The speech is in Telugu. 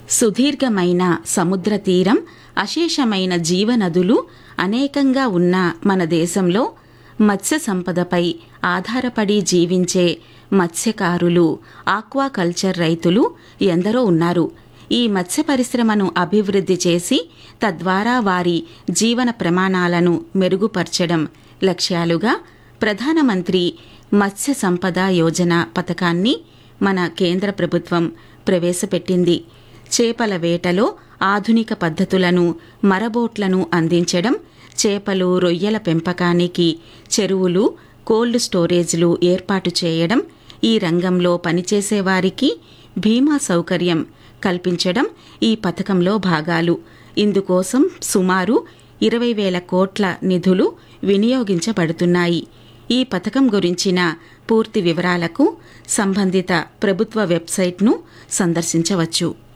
సుదీర్ఘమైన సముద్ర తీరం అశేషమైన జీవనదులు అనేకంగా ఉన్న మన దేశంలో మత్స్య సంపదపై ఆధారపడి జీవించే మత్స్యకారులు ఆక్వాకల్చర్ రైతులు ఎందరో ఉన్నారు ఈ మత్స్య పరిశ్రమను అభివృద్ధి చేసి తద్వారా వారి జీవన ప్రమాణాలను మెరుగుపరచడం లక్ష్యాలుగా ప్రధానమంత్రి మత్స్య సంపద యోజన పథకాన్ని మన కేంద్ర ప్రభుత్వం ప్రవేశపెట్టింది చేపల వేటలో ఆధునిక పద్ధతులను మరబోట్లను అందించడం చేపలు రొయ్యల పెంపకానికి చెరువులు కోల్డ్ స్టోరేజ్లు ఏర్పాటు చేయడం ఈ రంగంలో పనిచేసే వారికి బీమా సౌకర్యం కల్పించడం ఈ పథకంలో భాగాలు ఇందుకోసం సుమారు ఇరవై వేల కోట్ల నిధులు వినియోగించబడుతున్నాయి ఈ పథకం గురించిన పూర్తి వివరాలకు సంబంధిత ప్రభుత్వ వెబ్సైట్ను సందర్శించవచ్చు